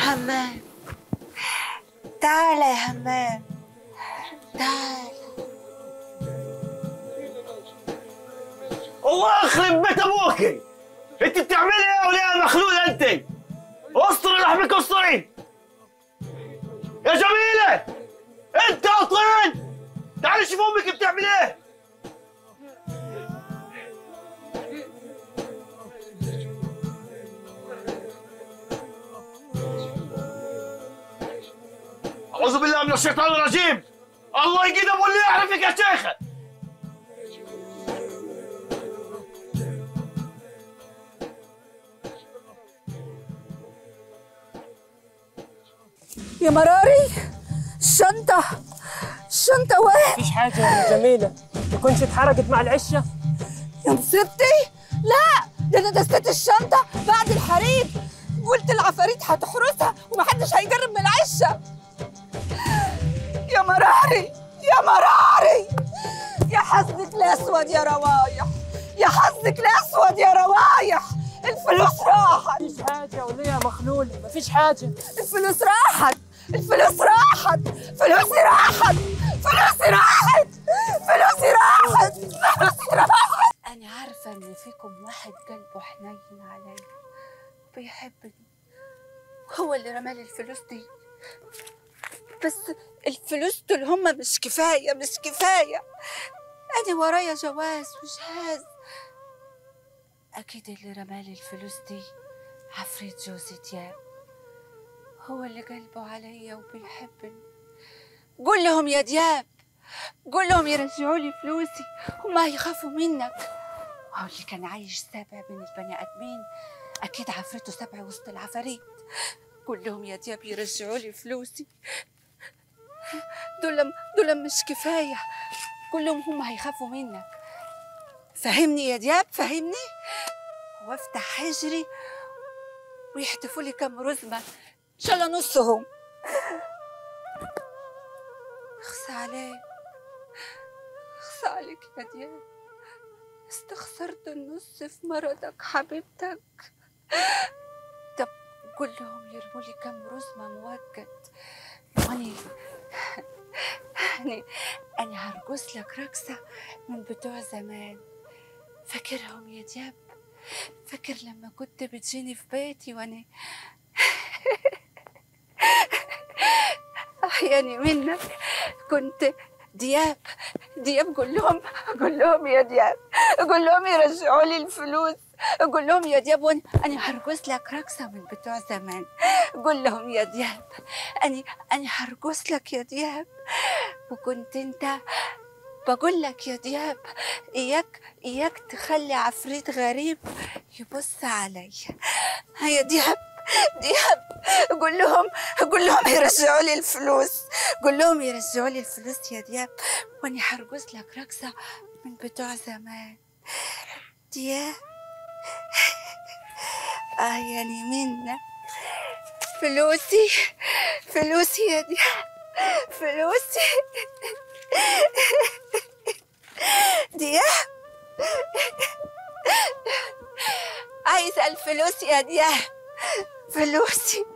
همام تعالى يا همام تعالى الله يخرب بيت ابوكي انت بتعملي ايه ولا مخلوله انت استري لحمك استري يا جميله انت اطين تعالي شوف امك بتعمل ايه أعوذ بالله من الشيطان الرجيم الله يقيد أبو اللي يعرفك يا شيخة يا مراري الشنطة الشنطة وين؟ مفيش حاجة يا جميلة تكونش اتحرقت مع العشة يا مصيبتي لا ده انا دستت الشنطة بعد الحريق قلت العفاريت هتحرسها ومحدش هيجرب من العشة يا مراري يا مراري يا حظك الاسود يا روايح يا حظك الاسود يا روايح الفلوس راحت مفيش حاجة وليها مخلول مفيش حاجة الفلوس راحت الفلوس راحت فلوسي راحت فلوسي راحت فلوسي راحت فلوسي راحت أنا عارفة إن فيكم واحد قلبه حنين عليا بيحبني هو اللي رمالي الفلوس دي بس الفلوس دول هما مش كفاية مش كفاية أنا ورايا جواز وجهاز أكيد اللي رمالي الفلوس دي عفريت جوزي دياب هو اللي قلبه عليا وبيحبني قول لهم يا دياب قول لهم يرجعوا لي فلوسي وما يخافوا منك هو اللي كان عايش سابع بين البني ادمين اكيد عفريته سبع وسط العفاريت قول لهم يا دياب يرجعوا لي فلوسي دول دول مش كفايه قول لهم هم هيخافوا منك فهمني يا دياب فهمني وافتح حجري ويحتفوا لي كم رزمه ان شاء الله نصهم اخصى عليك اخصى عليك يا دياب استخسرت النص في مرضك حبيبتك طب قول لهم يرموا لي كم رزمة موجد واني أنا أنا هرقص لك رقصة من بتوع زمان فاكرهم يا دياب فاكر لما كنت بتجيني في بيتي وأنا أحياني منك كنت دياب دياب قول لهم قول لهم يا دياب قول لهم يرجعوا لي الفلوس قول لهم يا دياب وانا انا هرقص لك رقصه من بتوع زمان قول لهم يا دياب انا انا هرقص لك يا دياب وكنت انت بقول لك يا دياب اياك اياك تخلي عفريت غريب يبص عليا ها يا دياب دياب قول لهم قول لهم يرجعوا لي الفلوس قول لهم يرجعوا لي الفلوس يا دياب واني هرقص لك رقصه من بتوع زمان دياب اه يعني منك فلوسي فلوسي يا دياب فلوسي دياب عايزة الفلوس يا دياب فلوسي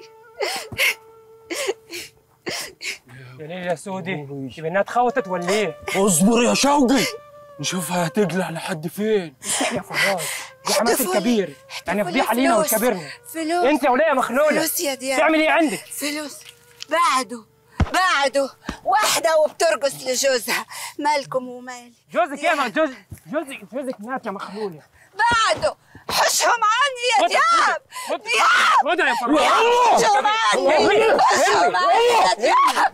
يا ليل يا سودي يبقى انها اتخوتت ولا ايه؟ اصبر يا شوقي نشوفها هتقلع لحد فين يا فراج دي حماس احتفوا لي- الكبير يعني احتفوا لي فضيحه لينا فلوس. ولكبرنا فلوس انت يا وليه مخلوله فلوس يا دياب تعمل ايه عندك؟ فلوس بعده بعده واحدة وبترقص لجوزها مالكم ومالي جوزك ايه ما جوز جوزك جوزك مات يا مخلوله بعده حشهم عني يا دياب خد دياب خدها يا فراج حشهم عني حشهم عني يا دياب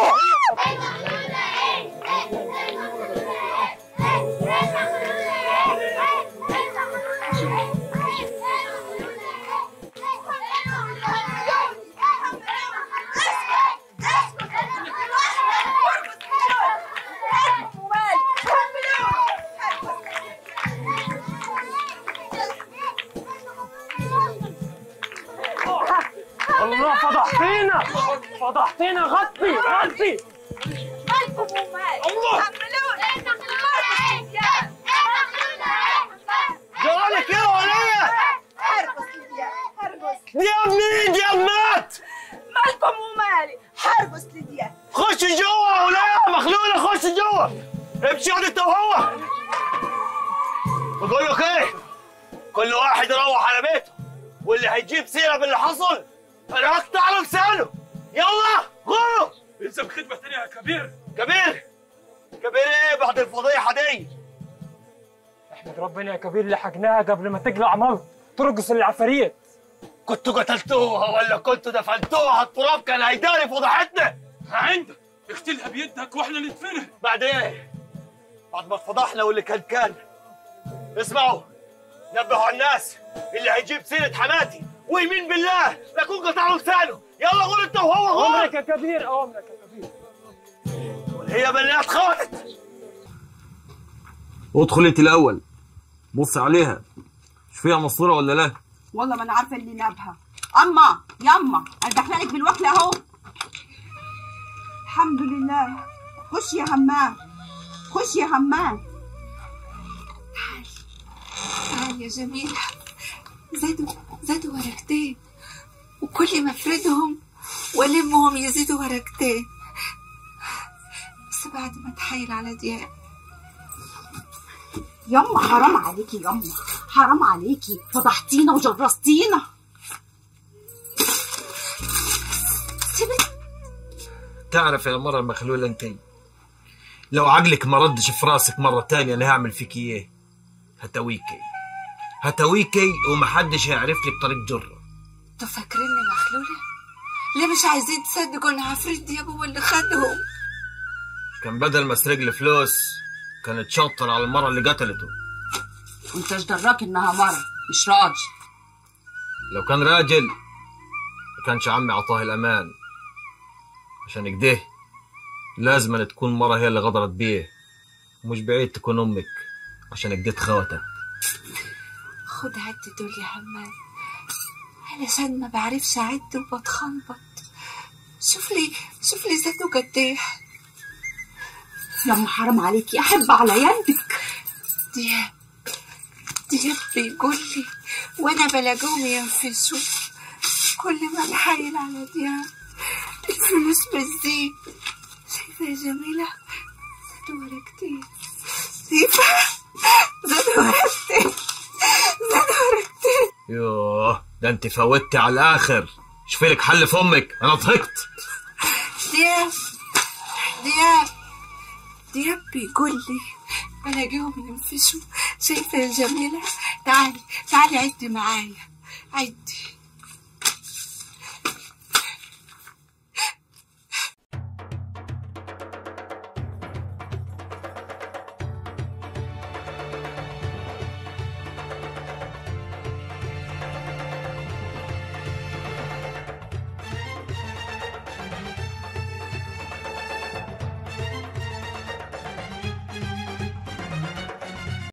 الله فضحتينا فضحتينا غطي غطي مالكم ومالي الله. حملوني جرالك ايه يا وليه هرقص يا دياب هرقص دياب مين دياب مات مالكم ومالي حرقص لدياب خش جوا ولا يا مخلوله خش جوا امشي عند انت وهو بقول لك ايه كل واحد يروح على بيته واللي هيجيب سيره باللي حصل انا هقطع له لسانه يلا غوروا يلزم خدمة تانية يا كبير كبير كبير ايه بعد الفضيحه دي احمد ربنا يا كبير لحقناها قبل ما تقلع مرض ترقص العفاريت كنتوا قتلتوها ولا كنتوا دفنتوها على التراب كان هيداري فضحتنا عندك اقتلها بيدك واحنا ندفنها بعد ايه بعد ما اتفضحنا واللي كان كان اسمعوا نبهوا على الناس اللي هيجيب سيرة حماتي ويمين بالله لكون قطعوا لسانه يلا قول انت وهو غور عمرك يا كبير عمرك يا كبير هي بنات خانت ادخل انت الاول بص عليها مش فيها مصوره ولا لا والله ما انا عارفه اللي نابها اما يما انا داخله لك بالوكله اهو الحمد لله خش يا همام خش يا همام تعال يا جميلة زادوا زادوا ورقتين وكل ما افردهم والمهم يزيدوا ورقتين بس بعد ما اتحايل على دياب يما حرام عليكي يما حرام عليكي فضحتينا وجرستينا سيبت تعرف يا مرة مخلولة انت لو عقلك ما ردش في راسك مرة تانية انا هعمل فيك ايه هتويكي هتويكي ومحدش هيعرف لك طريق جرة انتوا فاكريني مخلولة؟ ليه مش عايزين تصدقوا ان عفريت دياب هو اللي خدهم؟ كان بدل ما اسرق لي فلوس كانت شاطر على المرة اللي قتلته وانت ايش دراك انها مره مش راجل لو كان راجل ما كانش عمي عطاه الامان عشان كده لازم أن تكون مرة هي اللي غدرت بيه ومش بعيد تكون امك عشان كده خوته خد عد دول يا همام علشان ما بعرفش اعد وبتخنبط شوف لي شوف لي زادوا قد ايه يما حرام عليكي احب على يدك دياب دياب بيقول لي وانا بلاقيهم ينفسوا كل ما بحايل على دياب الفلوس بتزيد شايفة يا جميلة زادوا ورقتين شايفة زادوا ورقتين زادوا ورقتين يوه ده انت فوتي على الاخر شوفي لك حل في امك انا ضحكت دياب دياب دياب بيقول لي بلاقيهم ينفسوا شايفة يا جميلة تعالي تعالي عدي معايا عدي